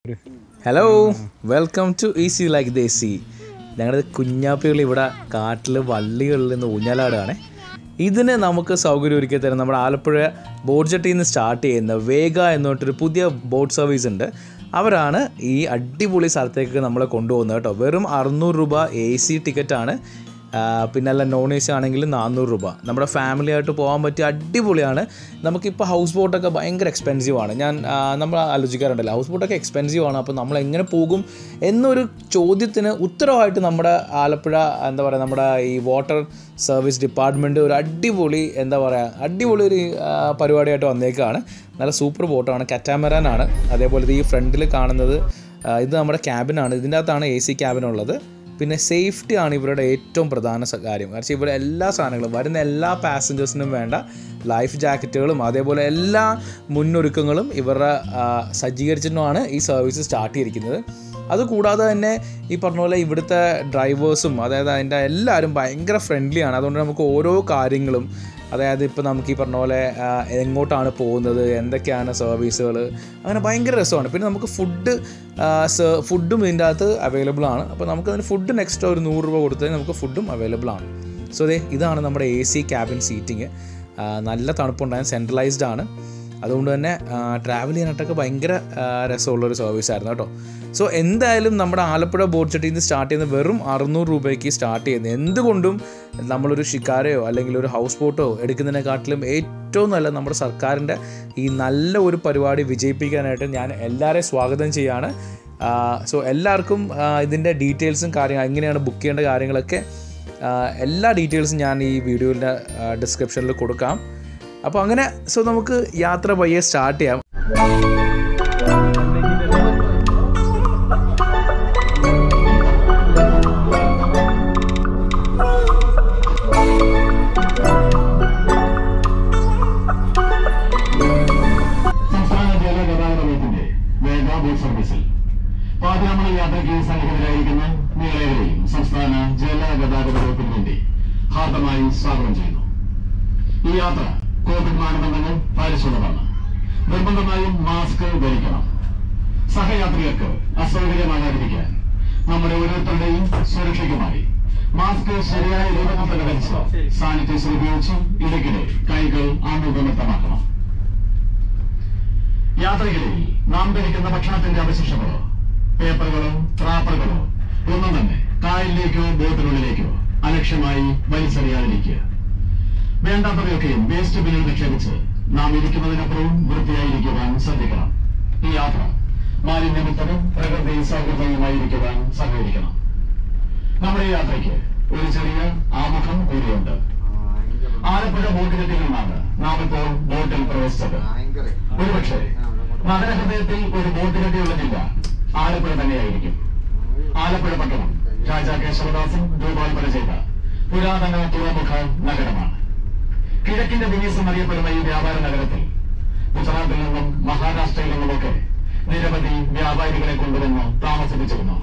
hello welcome to easy like desi ഞങ്ങളുടെ കുഞ്ഞാപ്പികൾ ഇവിടെ കാട്ടിൽ വള്ളികളിൽ നിന്ന് ഊഞ്ഞാലാടുകയാണ് ഇതിന് നമുക്ക് സൗകര്യം ഒരുക്കി തരുന്ന നമ്മുടെ ആലപ്പുഴ ബോട്ട് ജെട്ടിയിൽ നിന്ന് സ്റ്റാർട്ട് ചെയ്യുന്ന വേഗ എന്നിട്ടൊരു പുതിയ ബോട്ട് സർവീസ് ഉണ്ട് അവരാണ് ഈ അടിപൊളി സ്ഥലത്തേക്ക് നമ്മളെ കൊണ്ടുപോകുന്നത് കേട്ടോ വെറും അറുന്നൂറ് രൂപ എ സി ടിക്കറ്റാണ് പിന്നെ അല്ല നോൺ എ സി ആണെങ്കിൽ നാനൂറ് രൂപ നമ്മുടെ ഫാമിലി ആയിട്ട് പോകാൻ പറ്റിയ അടിപൊളിയാണ് നമുക്കിപ്പോൾ ഹൗസ് ബോട്ടൊക്കെ ഭയങ്കര എക്സ്പെൻസീവ് ആണ് ഞാൻ ആ, നമ്മൾ ആലോചിക്കാറുണ്ടല്ലോ ഹൗസ് ബോട്ടൊക്കെ എക്സ്പെൻസീവ് ആണ് അപ്പോൾ നമ്മൾ എങ്ങനെ പോകും എന്നൊരു ചോദ്യത്തിന് ഉത്തരവായിട്ട് നമ്മുടെ ആലപ്പുഴ എന്താ പറയുക നമ്മുടെ ഈ വാട്ടർ സർവീസ് ഡിപ്പാർട്ട്മെൻറ്റ് ഒരു അടിപൊളി എന്താ പറയുക അടിപൊളി ഒരു ആ, പരിപാടിയായിട്ട് വന്നേക്കാണ് നല്ല സൂപ്പർ ബോട്ടാണ് കറ്റാമറാനാണ് അതേപോലെ ഇത് ഈ ഫ്രണ്ടിൽ കാണുന്നത് ആ, ഇത് നമ്മുടെ ക്യാബിനാണ് ഇതിൻ്റെ അകത്താണ് എ സി ക്യാബിനുള്ളത് പിന്നെ സേഫ്റ്റി ആണ് ഇവരുടെ ഏറ്റവും പ്രധാന സ- കാര്യം കാരണം ഇവിടെ എല്ലാ സാധനങ്ങളും വരുന്ന എല്ലാ പാസഞ്ചേഴ്സിനും വേണ്ട ലൈഫ് ജാക്കറ്റുകളും അതേപോലെ എല്ലാ മുന്നൊരുക്കങ്ങളും ഇവരുടെ ആ, സജ്ജീകരിച്ചിട്ടുമാണ് ഈ സർവീസ് സ്റ്റാർട്ട് ചെയ്തിരിക്കുന്നത് അതുകൂടാതെ തന്നെ ഈ പറഞ്ഞ പോലെ ഇവിടുത്തെ ഡ്രൈവേഴ്സും അതായത് അതിൻ്റെ എല്ലാവരും ഭയങ്കര ഫ്രണ്ട്ലിയാണ് അതുകൊണ്ട് നമുക്ക് ഓരോ കാര്യങ്ങളും അതായത് ഇപ്പോൾ നമുക്ക് ഈ പറഞ്ഞ പോലെ ആ, എങ്ങോട്ടാണ് പോകുന്നത് എന്തൊക്കെയാണ് സർവീസുകൾ അങ്ങനെ ഭയങ്കര രസമാണ് പിന്നെ നമുക്ക് ഫുഡ് ഫുഡും ഇതിൻ്റെ അകത്ത് അവൈലബിൾ ആണ് അപ്പോൾ നമുക്ക് അതിന് ഫുഡിന് എക്സ്ട്രാ ഒരു നൂറ് രൂപ കൊടുത്താൽ നമുക്ക് ഫുഡും അവൈലബിൾ ആണ് സോ അതെ ഇതാണ് നമ്മുടെ എ സി ക്യാബിൻ സീറ്റിങ് നല്ല തണുപ്പുണ്ടായ സെൻട്രലൈസ്ഡ് ആണ് അതുകൊണ്ട് തന്നെ ട്രാവൽ ചെയ്യാനായിട്ടൊക്കെ ഭയങ്കര ആ, രസമുള്ളൊരു സർവീസ് ആയിരുന്നു കേട്ടോ സോ എന്തായാലും നമ്മുടെ ആലപ്പുഴ ബോട്ട് ചെട്ടിയിൽ നിന്ന് സ്റ്റാർട്ട് ചെയ്യുന്നത് വെറും അറുന്നൂറ് രൂപയ്ക്ക് സ്റ്റാർട്ട് ചെയ്യുന്നത് എന്തുകൊണ്ടും നമ്മളൊരു ഷിക്കാരയോ അല്ലെങ്കിൽ ഒരു ഹൗസ് ബോട്ടോ എടുക്കുന്നതിനെക്കാട്ടിലും ഏറ്റവും നല്ല നമ്മുടെ സർക്കാരിൻ്റെ ഈ നല്ല ഒരു പരിപാടി വിജയിപ്പിക്കാനായിട്ട് ഞാൻ എല്ലാവരെയും സ്വാഗതം ചെയ്യാണ് സോ എല്ലാവർക്കും ആ, ഇതിൻ്റെ ഡീറ്റെയിൽസും കാര്യങ്ങൾ എങ്ങനെയാണ് ബുക്ക് ചെയ്യേണ്ട കാര്യങ്ങളൊക്കെ ആ, എല്ലാ ഡീറ്റെയിൽസും ഞാൻ ഈ വീഡിയോയുടെ ഡിസ്ക്രിപ്ഷനിൽ കൊടുക്കാം അപ്പോൾ അങ്ങനെ സോ നമുക്ക് യാത്ര പയ്യെ സ്റ്റാർട്ട് ചെയ്യാം സംസ്ഥാന ജലഗതാഗത വകുപ്പിന്റെ വേഗ ബോട്ട് സർവീസിൽ പാതിരാമണ യാത്രയ്ക്ക് സന്നിഹിതരായിരിക്കുന്ന നിങ്ങളേവരെയും സംസ്ഥാന ജലഗതാഗത വകുപ്പിന് വേണ്ടി ഹാർദമായി സ്വാഗതം ചെയ്യുന്നു ഈ യാത്ര കോവിഡ് മാനദണ്ഡങ്ങൾ പാലിച്ചുള്ളതാണ് നിർബന്ധമായും മാസ്ക് ധരിക്കണം സഹയാത്രികർക്ക് അസൗകര്യമാകാതിരിക്കാൻ നമ്മുടെ ഓരോരുത്തരുടെയും സുരക്ഷയ്ക്കുമായി മാസ്ക് ശരിയായ രൂപത്തിൽ തന്നെ ധരിച്ച് സാനിറ്റൈസർ ഉപയോഗിച്ച് ഇടയ്ക്കിടെ കൈകൾ ആമുഖമിത്തമാക്കണം യാത്രയ്ക്കിടയിൽ നാം ധരിക്കുന്ന ഭക്ഷണത്തിന്റെ അവശിഷ്ടങ്ങളോ പേപ്പറുകളോ ട്രാപ്പറുകളോ ഒന്നും തന്നെ കായലിലേക്കോ ബോട്ടിനുള്ളിലേക്കോ അലക്ഷ്യമായി വലിച്ചെറിയാതിരിക്കുക വേണ്ടാത്തവയൊക്കെയും വേസ്റ്റ് ബിന്നിൽ നിക്ഷേപിച്ച് നാം ഇരിക്കുന്നതിനപ്പുറവും വൃത്തിയായിരിക്കുവാൻ ശ്രദ്ധിക്കണം ഈ യാത്ര മാലിന്യമുക്തവും പ്രകൃതി സൗഹൃദവുമായിരിക്കുവാൻ സഹകരിക്കണം നമ്മുടെ ഈ യാത്രയ്ക്ക് ഒരു ചെറിയ ആമുഖം കൂടിയുണ്ട് ആലപ്പുഴ ബോട്ടിലെത്തിൽ നിന്നാണ് നാം ഇപ്പോൾ ബോട്ടിൽ പ്രവേശിച്ചത് ഒരുപക്ഷെ നഗരഹൃദയത്തിൽ ഒരു ബോട്ട് കെട്ടിയുള്ള ജില്ല ആലപ്പുഴ തന്നെയായിരിക്കും ആലപ്പുഴ പട്ടണം രാജാ കേശവദാസൻ രൂപാൽപ്പന ചെയ്ത പുരാതന തുറമുഖ നഗരമാണ് കിഴക്കിന്റെ വെനീസ് എന്നറിയപ്പെടുന്ന ഈ വ്യാപാര നഗരത്തിൽ ഗുജറാത്തിൽ നിന്നും മഹാരാഷ്ട്രയിൽ നിന്നുമൊക്കെ നിരവധി വ്യാപാരികളെ കൊണ്ടുവന്ന് താമസിപ്പിച്ചിരുന്നു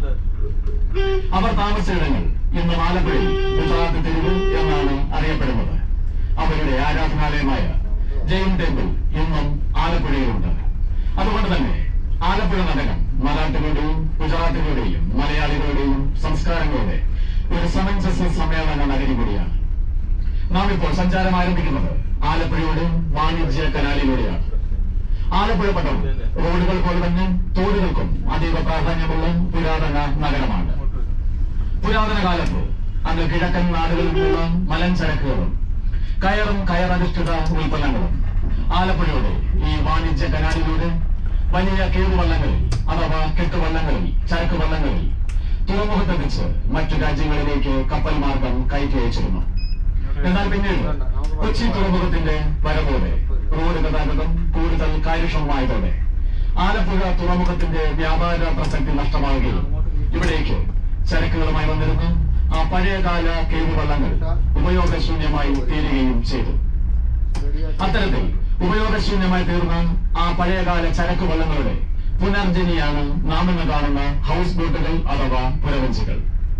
അവർ താമസിച്ചിടങ്ങൾ ഇന്ന് ആലപ്പുഴയിൽ ഗുജറാത്ത് തെരുവ് എന്നാണ് അറിയപ്പെടുന്നത് അവരുടെ ആരാധനാലയമായ ജൈൻ ടെമ്പിൾ ഇന്നും ആലപ്പുഴയിലുണ്ട് അതുകൊണ്ട് തന്നെ ആലപ്പുഴ നഗരം മറാഠികളുടെയും ഗുജറാത്തികളുടെയും മലയാളികളുടെയും സംസ്കാരങ്ങളുടെ ഒരു സമഞ്ജസ സമ്മേളന നഗരി കൂടിയാണ് നാം ഇപ്പോൾ സഞ്ചാരം ആരംഭിക്കുന്നത് ആലപ്പുഴയുടെ വാണിജ്യ കനാലിലൂടെയാണ് ആലപ്പുഴ പട്ടണം റോഡുകൾ പോലെ തന്നെ തോടുകൾക്കും അതീവ പ്രാധാന്യമുള്ള പുരാതന നഗരമാണ് പുരാതന കാലത്ത് അന്ന് കിഴക്കൻ നാടുകളിൽ നിന്നുള്ള മലഞ്ചരക്കുകളും കയറും കയറധിഷ്ഠിത ഉൽപ്പന്നങ്ങളും ആലപ്പുഴയുടെ ഈ വാണിജ്യ കനാലിലൂടെ വലിയ കേറുവള്ളങ്ങളിൽ അഥവാ കെട്ടുവള്ളങ്ങളിൽ ചരക്ക് വള്ളങ്ങളിൽ തുറമുഖത്തെത്തിച്ച് മറ്റു രാജ്യങ്ങളിലേക്ക് കപ്പൽ മാർഗം കയറ്റി അയച്ചിരുന്നു എന്നാൽ പിന്നീട് കൊച്ചി തുറമുഖത്തിന്റെ വരവോടെ റോഡ് ഗതാഗതം കൂടുതൽ കാര്യക്ഷമമായതോടെ ആലപ്പുഴ തുറമുഖത്തിന്റെ വ്യാപാര പ്രസക്തി നഷ്ടമാവുകയും ഇവിടേക്ക് ചരക്കുകളുമായി വന്നിരുന്ന ആ പഴയകാല കേറുവള്ളങ്ങൾ ഉപയോഗശൂന്യമായി തീരുകയും ചെയ്തു അത്തരത്തിൽ ഉപയോഗശൂന്യമായി തീർന്ന ആ പഴയകാല ചരക്ക് വള്ളങ്ങളുടെ പുനർജനിയാണ് നാം ഇന്ന് കാണുന്ന ഹൗസ് ബോട്ടുകൾ അഥവാ പുരവഞ്ചികൾ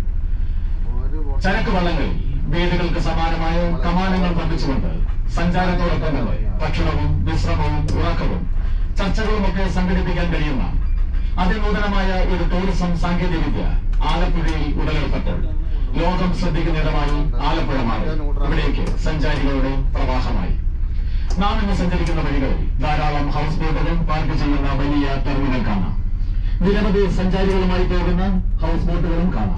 ചരക്ക് വള്ളങ്ങളിൽ വീടുകൾക്ക് സമാനമായ കമാനങ്ങൾ നിർമ്മിച്ചുകൊണ്ട് സഞ്ചാരത്തോടൊപ്പം തന്നെ ഭക്ഷണവും വിശ്രമവും ഉറക്കവും ചർച്ചകളുമൊക്കെ സംഘടിപ്പിക്കാൻ കഴിയുന്ന അതിനൂതനമായ ഒരു ടൂറിസം സാങ്കേതികവിദ്യ ആലപ്പുഴയിൽ ഉടലെടുത്തപ്പോൾ ലോകം ശ്രദ്ധിക്കുന്നിടമായി ആലപ്പുഴ മാറി ഇവിടേക്ക് സഞ്ചാരികളുടെ പ്രവാഹമായി നാം ഇന്ന് സഞ്ചരിക്കുന്ന വഴികളിൽ ധാരാളം ഹൗസ് ബോട്ടുകൾ പാർക്ക് ചെയ്യുന്ന വലിയ ടെർമിനൽ കാണാം നിരവധി സഞ്ചാരികളുമായി പോകുന്ന ഹൗസ് ബോട്ടുകളും കാണാം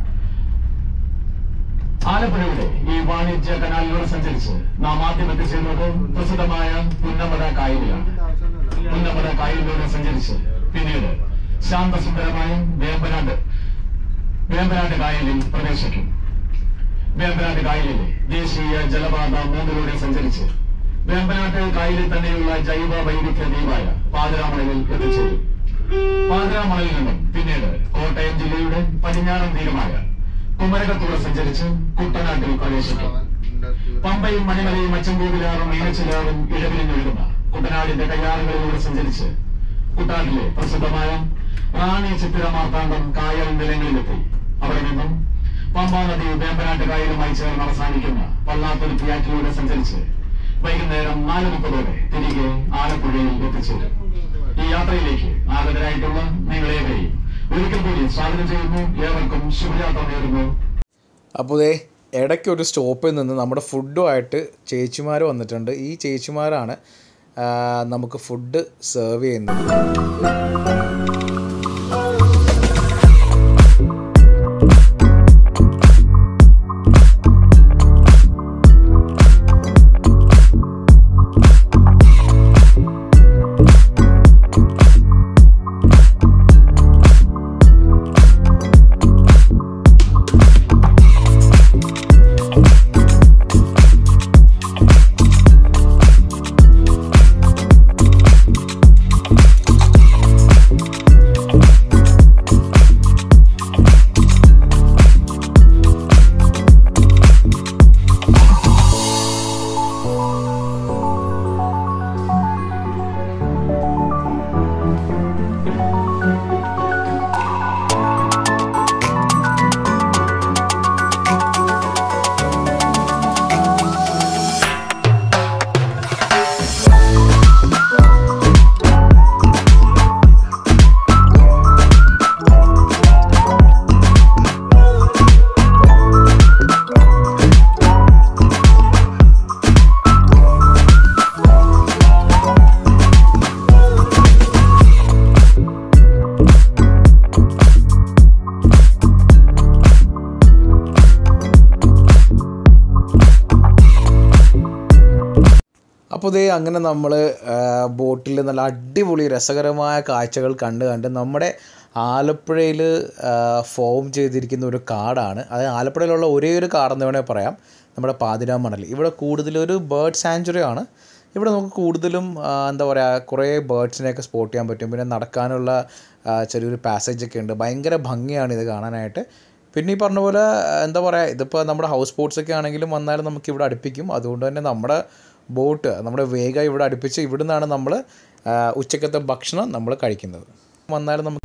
ആലപ്പുഴയുടെ ഈ വാണിജ്യ കനാലിലൂടെ സഞ്ചരിച്ച് നാം ആദ്യം എത്തിച്ചേരുന്നത് പ്രസിദ്ധമായ പുന്നമട കായലിലാണ് പുന്നമട കായലിലൂടെ സഞ്ചരിച്ച് പിന്നീട് ശാന്തസുന്ദരമായ വേമ്പനാട് വേമ്പനാട് കായലിൽ പ്രവേശിക്കും വേമ്പനാട് കായലിലെ ദേശീയ ജലപാത മൂന്നിലൂടെ സഞ്ചരിച്ച് വേമ്പനാട്ട് കായലിൽ തന്നെയുള്ള ജൈവ വൈവിധ്യ ദ്വീപായ പാതിരാമണലിൽ എത്തിച്ചേരും പാതിരാമണലിൽ നിന്നും പിന്നീട് കോട്ടയം ജില്ലയുടെ പടിഞ്ഞാറൻ തീരമായ കുമരകത്തൂടെ സഞ്ചരിച്ച് കുട്ടനാട്ടിൽ പ്രവേശിക്കും പമ്പയും മണിമലയും അച്ചൻകോവിലാറും മീനച്ചിലാറും ഇഴവിലിഞ്ഞൊഴുകുന്ന കുട്ടനാടിന്റെ കയ്യാറുകളിലൂടെ സഞ്ചരിച്ച് കുട്ടനാട്ടിലെ പ്രസിദ്ധമായ റാണി ചിത്തിര മാർത്താണ്ഡം കായൽ നിലങ്ങളിലെത്തി അവിടെ നിന്നും പമ്പാ നദി വേമ്പനാട്ട് കായലുമായി ചേർന്ന് അവസാനിക്കുന്ന പള്ളാത്തുരുത്തി ആറ്റിലൂടെ സഞ്ചരിച്ച് വൈകുന്നേരം നാല് മുപ്പതോടെ തിരികെ ആലപ്പുഴയിൽ എത്തിച്ചേരും ഈ യാത്രയിലേക്ക് ആഗതരായിട്ടുള്ള നിങ്ങളേവരെയും ഒരിക്കൽ കൂടി സ്വാഗതം ചെയ്യുന്നു ഏവർക്കും ശുഭയാത്ര നേരുന്നു അപ്പോൾ ദേ ഇടയ്ക്ക് ഒരു സ്റ്റോപ്പിൽ നിന്ന് നമ്മുടെ ഫുഡുമായിട്ട് ചേച്ചിമാർ വന്നിട്ടുണ്ട് ഈ ചേച്ചിമാരാണ് ആ, നമുക്ക് ഫുഡ് സെർവ് ചെയ്യുന്നത് അപ്പോൾ ദേ അങ്ങനെ നമ്മൾ ബോട്ടിൽ നല്ല അടിപൊളി രസകരമായ കാഴ്ചകൾ കണ്ട് കണ്ട് നമ്മുടെ ആലപ്പുഴയിൽ ഫോം ചെയ്തിരിക്കുന്ന ഒരു കാടാണ് അത് ആലപ്പുഴയിലുള്ള ഒരേ ഒരു കാടെന്ന് വേണേൽ പറയാം നമ്മുടെ പാതിരാമണൽ ഇവിടെ കൂടുതലൊരു ബേർഡ് സാഞ്ചുറി ആണ് ഇവിടെ നമുക്ക് കൂടുതലും ആ, എന്താ പറയുക കുറേ ബേർഡ്സിനെയൊക്കെ സ്പോട്ട് ചെയ്യാൻ പറ്റും പിന്നെ നടക്കാനുള്ള ആ, ചെറിയൊരു പാസേജ് ഒക്കെ ഉണ്ട് ഭയങ്കര ഭംഗിയാണ് ഇത് കാണാനായിട്ട് പിന്നെ ഈ പറഞ്ഞ പോലെ ആ, എന്താ പറയുക ഇതിപ്പോൾ നമ്മുടെ ഹൗസ് ബോട്ട്സ് ഒക്കെ ആണെങ്കിലും വന്നാലും നമുക്ക് ഇവിടെ അടുപ്പിക്കും അതുകൊണ്ട് തന്നെ നമ്മുടെ ബോട്ട് നമ്മുടെ വേഗ ഇവിടെ അടുപ്പിച്ച് ഇവിടെ നിന്നാണ് നമ്മൾ ഉച്ചക്കത്തെ ഭക്ഷണം നമ്മൾ കഴിക്കുന്നത് വന്നാലും നമുക്ക്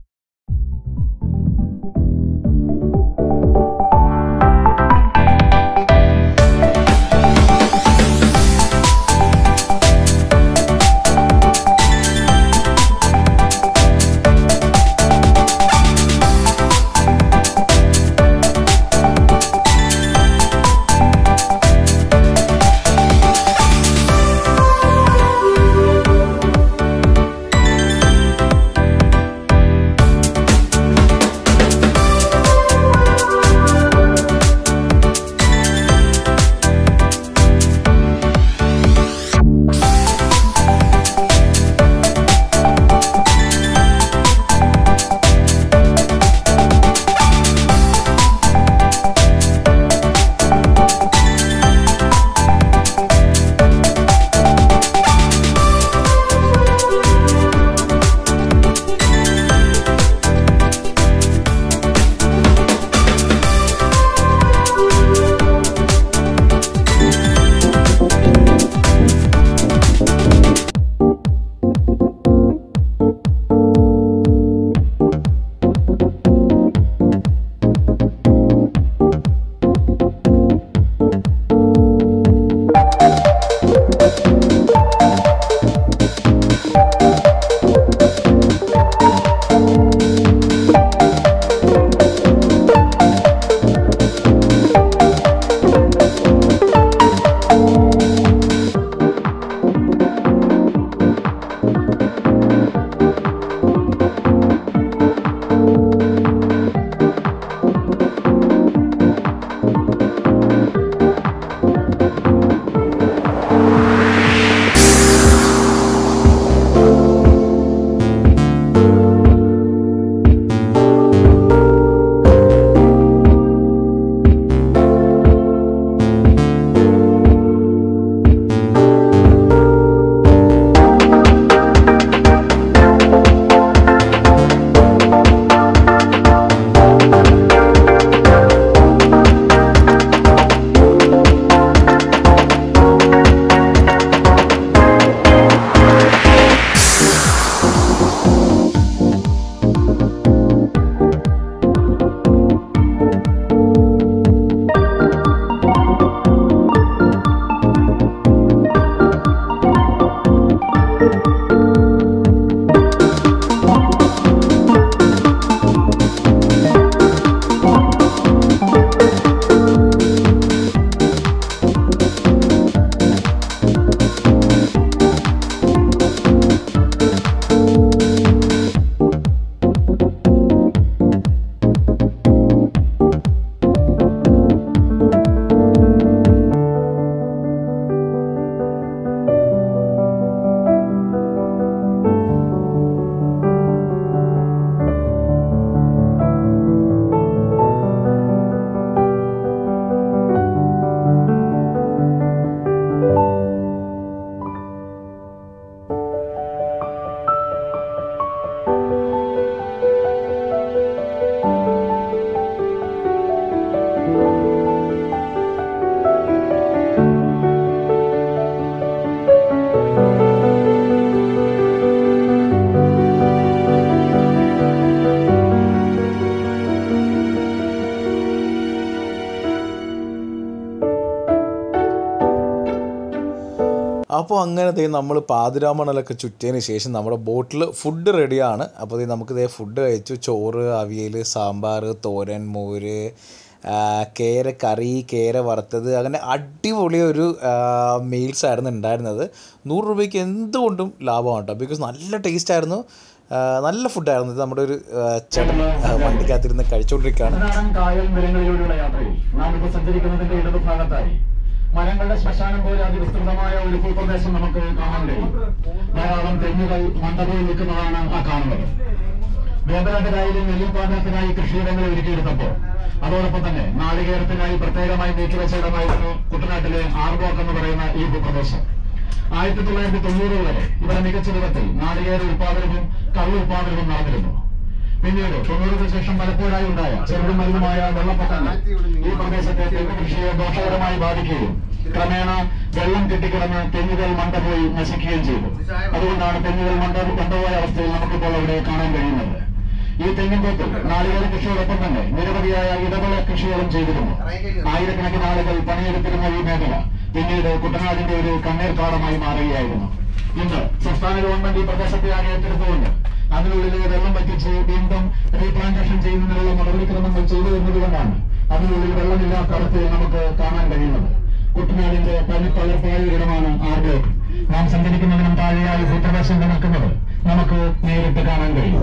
അപ്പോൾ അങ്ങനെ ദേ നമ്മൾ പാതിരാമണലൊക്കെ ചുറ്റിയതിന് ശേഷം നമ്മുടെ ബോട്ടിൽ ഫുഡ് റെഡിയാണ് അപ്പോൾ ദേ നമുക്ക് ദേ ഫുഡ് കഴിച്ചു ചോറ് അവിയൽ സാമ്പാർ തോരൻ മോര് ആ, കേര കറി കേര വറുത്തത് അങ്ങനെ അടിപൊളി ഒരു മീൽസ് ആയിരുന്നു ഉണ്ടായിരുന്നത് നൂറ് രൂപയ്ക്ക് എന്തുകൊണ്ടും ലാഭമാണ് കേട്ടോ ബിക്കോസ് നല്ല ടേസ്റ്റ് ആയിരുന്നു ആ, നല്ല ഫുഡായിരുന്നു ഇത് നമ്മുടെ ഒരു ആ, ചേട്ടൻ ആ, വണ്ടിക്കകത്തിരുന്ന് കഴിച്ചുകൊണ്ടിരിക്കുകയാണ് പതിനാറാം കായൽ നിലങ്ങളിലൂടെയുള്ള യാത്രയിൽ നാം ഇപ്പോൾ സഞ്ചരിക്കുന്നതിന്റെ ഇടതുഭാഗത്തായി മരങ്ങളുടെ ശ്മശാനം പോലെ അതിവിസ്തൃതമായ ഒരു ഭൂപ്രദേശം നമുക്ക് കാണാൻ കഴിയും ധാരാളം തെങ്ങുകൾ മണ്ടപോയി നിൽക്കുന്നതാണ് ആ കാണുന്നത് വേദനത്തിനായാലും നെല്ലിപ്പാടത്തിനായി കൃഷിയിടങ്ങൾ ഒരുക്കിയെടുത്തപ്പോൾ അതോടൊപ്പം തന്നെ നാളികേരത്തിനായി പ്രത്യേകമായി നീക്കിവെച്ച ഇടമായിരുന്നു കുട്ടനാട്ടിലെ ആർബോക്ക് എന്ന് പറയുന്ന ഈ ഭൂപ്രദേശം ആയിരത്തി തൊള്ളായിരത്തി തൊണ്ണൂറ് വരെ ഇവിടെ മികച്ച വിധത്തിൽ നാളികേര ഉൽപാദനവും കള്ള് ഉൽപാദനവും നടന്നിരുന്നു പിന്നീട് തൊണ്ണൂറിന് ശേഷം പലപ്പോഴായി ഉണ്ടായ ചെറുതും വലുതുമായ വെള്ളപ്പൊക്കങ്ങൾ ഈ പ്രദേശത്തെ തെങ്ങ് കൃഷിയെ ദോഷകരമായി ബാധിക്കുകയും ക്രമേണ വെള്ളം കെട്ടിക്കിടന്ന് തെങ്ങുകൾ മണ്ട പോയി നശിക്കുകയും ചെയ്തു അതുകൊണ്ടാണ് തെങ്ങുകൾ മണ്ട മണ്ടപോയ അവസ്ഥയിൽ നമുക്കിപ്പോൾ അവിടെ കാണാൻ കഴിയുന്നത് ഈ തെങ്ങിൻ തോപ്പിൽ നാളികേര കൃഷിയോടൊപ്പം തന്നെ നിരവധിയായ ഇടവിള കൃഷികളും ചെയ്തിരുന്നു ആയിരക്കണക്കിന് ആളുകൾ പണിയെടുത്തിരുന്ന ഈ മേഖല പിന്നീട് കുട്ടനാടിന്റെ ഒരു കണ്ണീർക്കാടമായി മാറുകയായിരുന്നു ഇന്ന് സംസ്ഥാന ഗവൺമെന്റ് ഈ പ്രദേശത്തെ ആകെ ഏറ്റെടുത്തുകൊണ്ട് അതിനുള്ളിൽ വെള്ളം വറ്റിച്ച് വീണ്ടും റീപ്ലാന്റേഷൻ ചെയ്യുന്നതിനുള്ള നടപടിക്രമങ്ങൾ ചെയ്തു വരുന്നതുകൊണ്ടാണ് അതിനുള്ളിൽ വെള്ളമില്ലാത്ത അവസ്ഥയിൽ നമുക്ക് കാണാൻ കഴിയുന്നത് കുട്ടനാടിന്റെ പനിപ്പളർപ്പായ ഇടമാണ് ആർബോക്ക് നാം സഞ്ചരിക്കുന്നതിനും താഴെയായി ഭൂപ്രദേശം നിൽക്കുന്നത് നമുക്ക് നേരിട്ട് കാണാൻ കഴിയും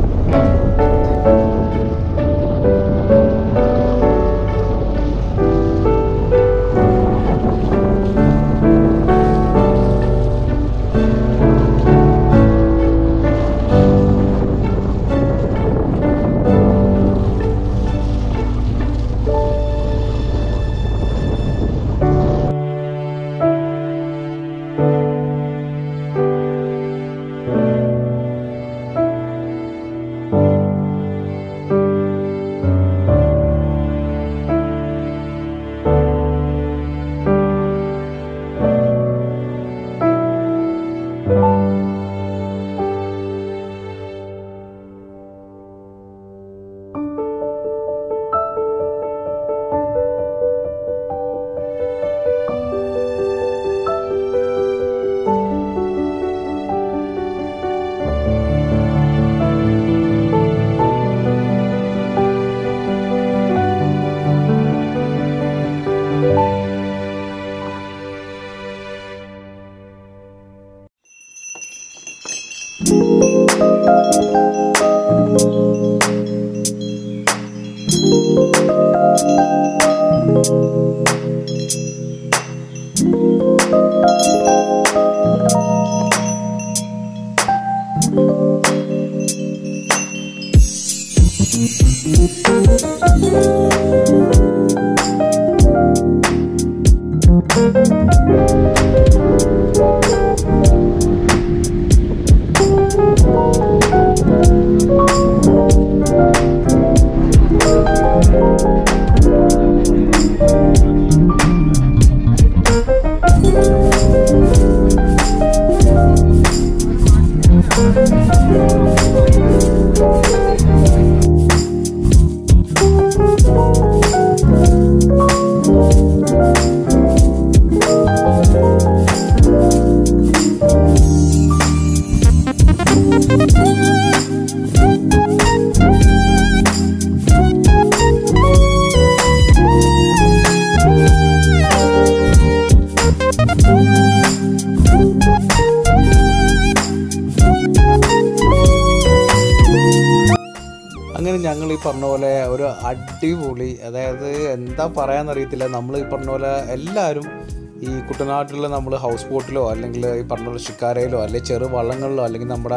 അങ്ങനെ ഞങ്ങൾ ഈ പറഞ്ഞ പോലെ ഒരു അടിപൊളി അതായത് എന്താ പറയാന്നറിയത്തില്ല നമ്മൾ ഈ പറഞ്ഞ പോലെ എല്ലാവരും ഈ കുട്ടനാട്ടിൽ നമ്മൾ ഹൗസ് ബോട്ടിലോ അല്ലെങ്കിൽ ഈ പറഞ്ഞ പോലെ ഷിക്കാരയിലോ അല്ലെങ്കിൽ ചെറു വള്ളങ്ങളിലോ അല്ലെങ്കിൽ നമ്മുടെ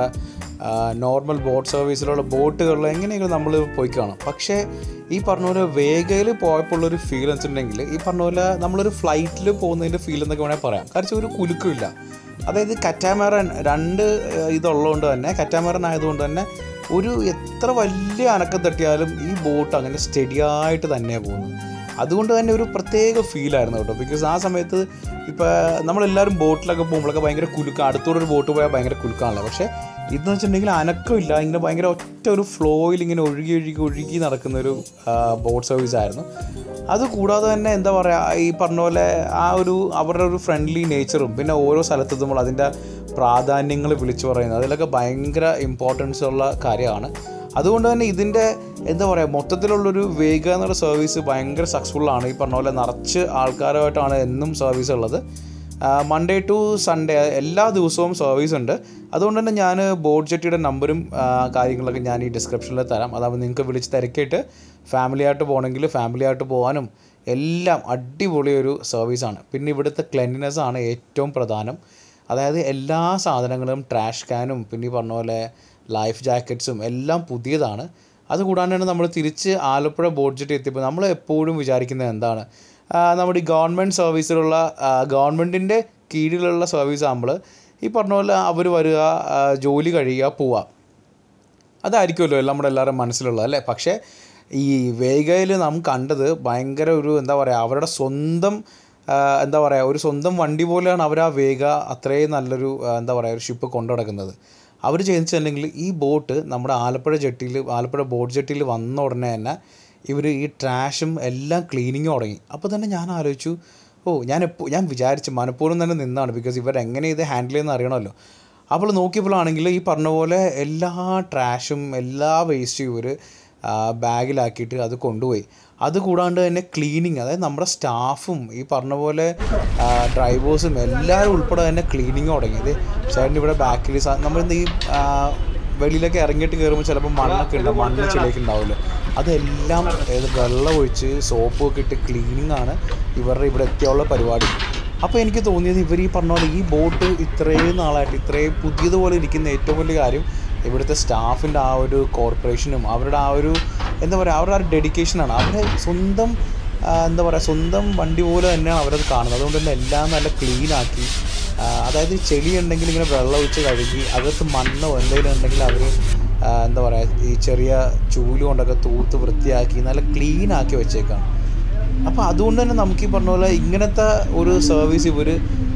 നോർമൽ ബോട്ട് സർവീസിലുള്ള ബോട്ടുകളിലോ എങ്ങനെയെങ്കിലും നമ്മൾ പോയി കാണും പക്ഷേ ഈ പറഞ്ഞ പോലെ വേഗയിൽ പോയപ്പോൾ ഉള്ളൊരു ഫീൽ വെച്ചിട്ടുണ്ടെങ്കിൽ ഈ പറഞ്ഞ പോലെ നമ്മളൊരു ഫ്ലൈറ്റിൽ പോകുന്നതിൻ്റെ ഫീൽ എന്നൊക്കെ വേണമെങ്കിൽ പറയാം കാരണം ഒരു കുലുക്കമില്ല അതായത് കറ്റാമറൻ രണ്ട് ഏഹ്, ഇതുള്ളതുകൊണ്ട് തന്നെ കറ്റാമറൻ ആയതുകൊണ്ട് തന്നെ ഒരു എത്ര വലിയ അനക്കം തട്ടിയാലും ഈ ബോട്ട് അങ്ങനെ സ്റ്റഡിയായിട്ട് തന്നെയാണ് പോകുന്നത് അതുകൊണ്ട് തന്നെ ഒരു പ്രത്യേക ഫീലായിരുന്നു കേട്ടോ ബിക്കോസ് ആ സമയത്ത് ഇപ്പോൾ നമ്മളെല്ലാവരും ബോട്ടിലൊക്കെ പോകുമ്പോഴൊക്കെ ഭയങ്കര കുലുക്ക അടുത്തൂടെ ഒരു ബോട്ട് പോയാൽ ഭയങ്കര കുലുക്കാണല്ലോ പക്ഷേ ഇതെന്ന് വെച്ചിട്ടുണ്ടെങ്കിൽ അനക്കമില്ല ഇങ്ങനെ ഭയങ്കര ഒറ്റ ഒരു ഫ്ലോയിൽ ഇങ്ങനെ ഒഴുകി ഒഴുകി ഒഴുകി നടക്കുന്ന ഒരു ബോട്ട് സർവീസ് ആയിരുന്നു അത് കൂടാതെ തന്നെ എന്താ പറയുക ഈ പറഞ്ഞ പോലെ ആ ഒരു അവരുടെ ഒരു ഫ്രണ്ട്ലി നേച്ചറും പിന്നെ ഓരോ സ്ഥലത്തെത്തുമ്പോൾ അതിൻ്റെ പ്രാധാന്യങ്ങൾ വിളിച്ചു പറയുന്നത് അതിലൊക്കെ ഭയങ്കര ഇമ്പോർട്ടൻസ് ഉള്ള കാര്യമാണ് അതുകൊണ്ട് തന്നെ ഇതിൻ്റെ എന്താ പറയുക മൊത്തത്തിലുള്ളൊരു വേഗ എന്നുള്ള സർവീസ് ഭയങ്കര സക്സസ്ഫുള്ളാണ് ഈ പറഞ്ഞ പോലെ നിറച്ച് ആൾക്കാരുമായിട്ടാണ് എന്നും സർവീസ് ഉള്ളത് മൺഡേ ടു സൺഡേ എല്ലാ ദിവസവും സർവീസ് ഉണ്ട് അതുകൊണ്ട് തന്നെ ഞാൻ ബോട്ട് ജെറ്റിയുടെ നമ്പറും കാര്യങ്ങളൊക്കെ ഞാൻ ഈ ഡിസ്ക്രിപ്ഷനിൽ തരാം അതാവുമ്പോൾ നിങ്ങൾക്ക് വിളിച്ച് തിരക്കിയിട്ട് ഫാമിലി ആയിട്ട് പോകണമെങ്കിൽ ഫാമിലി ആയിട്ട് പോകാനും എല്ലാം അടിപൊളി ഒരു സർവീസാണ് പിന്നെ ഇവിടുത്തെ ക്ലെൻലിനെസ് ആണ് ഏറ്റവും പ്രധാനം അതായത് എല്ലാ സാധനങ്ങളും ട്രാഷ് ക്യാനും പിന്നെ ഈ പറഞ്ഞ പോലെ ലൈഫ് ജാക്കറ്റ്സും എല്ലാം പുതിയതാണ് അതുകൂടാണ്ടാണ് നമ്മൾ തിരിച്ച് ആലപ്പുഴ ബോട്ട് ജെറ്റ് എത്തിയപ്പോൾ നമ്മൾ എപ്പോഴും വിചാരിക്കുന്നത് എന്താണ് ആ, നമ്മുടെ ഈ ഗവൺമെൻറ് സർവീസിലുള്ള ഗവൺമെൻറ്റിൻ്റെ കീഴിലുള്ള സർവീസ് ആകുമ്പോൾ ഈ പറഞ്ഞ പോലെ അവർ വരിക ആ, ജോലി കഴിയുക പോവുക അതായിരിക്കുമല്ലോ നമ്മുടെ എല്ലാവരും മനസ്സിലുള്ളത് അല്ലേ പക്ഷേ ഈ വേഗയിൽ നാം കണ്ടത് ഭയങ്കര ഒരു എന്താ പറയുക അവരുടെ സ്വന്തം ആ, എന്താ പറയുക ഒരു സ്വന്തം വണ്ടി പോലെയാണ് അവർ ആ വേഗ അത്രയും നല്ലൊരു ആ, എന്താ പറയുക ഒരു ഷിപ്പ് കൊണ്ടു നടക്കുന്നത് അവർ ചെയ്തിട്ടുണ്ടെങ്കിൽ ഈ ബോട്ട് നമ്മുടെ ആലപ്പുഴ ജെട്ടിയിൽ ആലപ്പുഴ ബോട്ട് ജെട്ടിയിൽ വന്ന ഉടനെ തന്നെ ഇവർ ഈ ട്രാഷും എല്ലാം ക്ലീനിങ് തുടങ്ങി അപ്പോൾ തന്നെ ഞാൻ ആലോചിച്ചു ഓ ഞാൻ എപ്പോൾ ഞാൻ വിചാരിച്ചു മനഃപൂർവ്വം തന്നെ നിന്നാണ് ബിക്കോസ് ഇവർ എങ്ങനെ ഇത് ഹാൻഡിൽ ചെയ്യുന്ന അറിയണമല്ലോ അപ്പോൾ നോക്കിയപ്പോഴാണെങ്കിൽ ഈ പറഞ്ഞ പോലെ എല്ലാ ട്രാഷും എല്ലാ വേസ്റ്റും ഇവർ ബാഗിലാക്കിയിട്ട് അത് കൊണ്ടുപോയി അത് കൂടാണ്ട് തന്നെ ക്ലീനിങ് അതായത് നമ്മുടെ സ്റ്റാഫും ഈ പറഞ്ഞ പോലെ ഡ്രൈവേഴ്സും എല്ലാവരും ഉൾപ്പെടെ തന്നെ ക്ലീനിങ് തുടങ്ങി ഇത് ചേട്ടൻ ഇവിടെ ബാക്കിൽ നമ്മൾ ഈ ആ, വെളിയിലൊക്കെ ഇറങ്ങിയിട്ട് കയറുമ്പോൾ ചിലപ്പോൾ മണ്ണൊക്കെ ഉണ്ടാവും മണ്ണ് ചെളിയൊക്കെ ഉണ്ടാവില്ല അതെല്ലാം ഏത് വെള്ളം ഒഴിച്ച് സോപ്പൊക്കെ ഇട്ട് ക്ലീനിങ് ആണ് ഇവരുടെ ഇവിടെ എത്തിയുള്ള പരിപാടി അപ്പോൾ എനിക്ക് തോന്നിയത് ഇവർ ഈ പറഞ്ഞ പോലെ ഈ ബോട്ട് ഇത്രയും നാളായിട്ട് ഇത്രയും പുതിയതുപോലെ ഇരിക്കുന്ന ഏറ്റവും വലിയ കാര്യം ഇവിടുത്തെ സ്റ്റാഫിൻ്റെ ആ ഒരു കോർപ്പറേഷനും അവരുടെ ആ ഒരു എന്താ പറയുക അവരുടെ ആ ഒരു ഡെഡിക്കേഷനാണ് അവരുടെ സ്വന്തം ആ, എന്താ പറയുക സ്വന്തം വണ്ടി പോലെ തന്നെയാണ് അവരത് കാണുന്നത് അതുകൊണ്ട് തന്നെ എല്ലാം നല്ല ക്ലീൻ ആക്കി ആ, അതായത് ചെളി ഉണ്ടെങ്കിൽ ഇങ്ങനെ വെള്ളം ഒഴിച്ച് കഴുകി അകത്ത് മണ്ണോ എന്തെങ്കിലും ഉണ്ടെങ്കിൽ അവർ എന്താ പറയുക ഈ ചെറിയ ചൂല് കൊണ്ടൊക്കെ തൂത്ത് വൃത്തിയാക്കി നല്ല ക്ലീൻ ആക്കി വെച്ചേക്കാണ് അപ്പോൾ അതുകൊണ്ട് തന്നെ നമുക്ക് ഈ പറഞ്ഞ പോലെ ഇങ്ങനത്തെ ഒരു സർവീസ് ഇവർ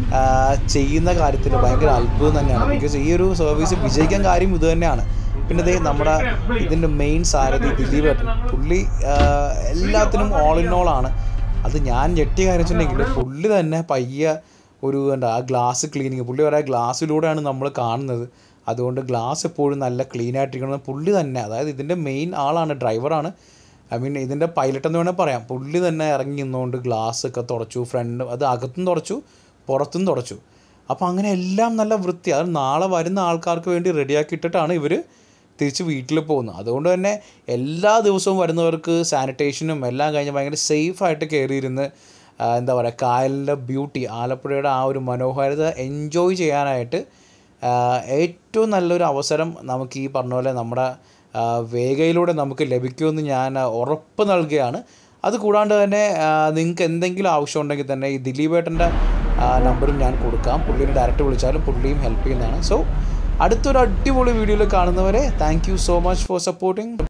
ചെയ്യുന്ന കാര്യത്തിൽ ഭയങ്കര അത്ഭുതം തന്നെയാണ് ബിക്കോസ് ഈ ഒരു സർവീസ് വിജയിക്കാൻ കാര്യം ഇത് തന്നെയാണ് പിന്നെ ദേ നമ്മുടെ ഇതിൻ്റെ മെയിൻ സാരഥി ദിലീപ് ഏട്ടൻ പുള്ളി ആ, എല്ലാത്തിനും ഓൾ ഇൻ ഓൾ ആണ് അത് ഞാൻ ഞെട്ടിയ കാര്യം വെച്ചിട്ടുണ്ടെങ്കിൽ പുള്ളി തന്നെ പയ്യ ഒരു എന്താ ആ ഗ്ലാസ് ക്ലീനിങ് പുള്ളി പറയാ ഗ്ലാസ്സിലൂടെയാണ് നമ്മൾ കാണുന്നത് അതുകൊണ്ട് ഗ്ലാസ് എപ്പോഴും നല്ല ക്ലീൻ ആയിട്ടിരിക്കണം പുള്ളി തന്നെ അതായത് ഇതിൻ്റെ മെയിൻ ആളാണ് ഡ്രൈവറാണ് ഐ മീൻ ഇതിൻ്റെ പൈലറ്റ് എന്ന് വേണേൽ പറയാം പുള്ളി തന്നെ ഇറങ്ങി നിന്നുകൊണ്ട് ഗ്ലാസ് ഒക്കെ തുടച്ചു ഫ്രണ്ട് അത് അകത്തും തുടച്ചു പുറത്തും തുടച്ചു അപ്പോൾ അങ്ങനെ എല്ലാം നല്ല വൃത്തി അത് നാളെ വരുന്ന ആൾക്കാർക്ക് വേണ്ടി റെഡിയാക്കി ഇട്ടിട്ടാണ് ഇവർ തിരിച്ച് വീട്ടിൽ പോകുന്നത് അതുകൊണ്ട് തന്നെ എല്ലാ ദിവസവും വരുന്നവർക്ക് സാനിറ്റേഷനും എല്ലാം കഴിഞ്ഞ് ഭയങ്കര സേഫായിട്ട് കയറിയിരുന്ന് ആ, എന്താ പറയുക കായലിൻ്റെ ബ്യൂട്ടി ആലപ്പുഴയുടെ ആ ഒരു മനോഹാരിത എൻജോയ് ചെയ്യാനായിട്ട് ആ, ഏറ്റവും നല്ലൊരു അവസരം നമുക്ക് ഈ പറഞ്ഞ പോലെ നമ്മുടെ ആ, വേഗയിലൂടെ നമുക്ക് ലഭിക്കുമെന്ന് ഞാൻ ഉറപ്പ് നൽകുകയാണ് അത് കൂടാണ്ട് തന്നെ നിങ്ങൾക്ക് എന്തെങ്കിലും ആവശ്യമുണ്ടെങ്കിൽ തന്നെ ഈ ദിലീപേട്ടൻ്റെ നമ്പറും ഞാൻ കൊടുക്കാം പുള്ളിനെ ഡയറക്റ്റ് വിളിച്ചാലും പുള്ളിയും ഹെൽപ്പ് ചെയ്യുന്നതാണ് സോ അടുത്തൊരു അടിപൊളി വീഡിയോയിൽ കാണുന്നവരെ thank you so much for supporting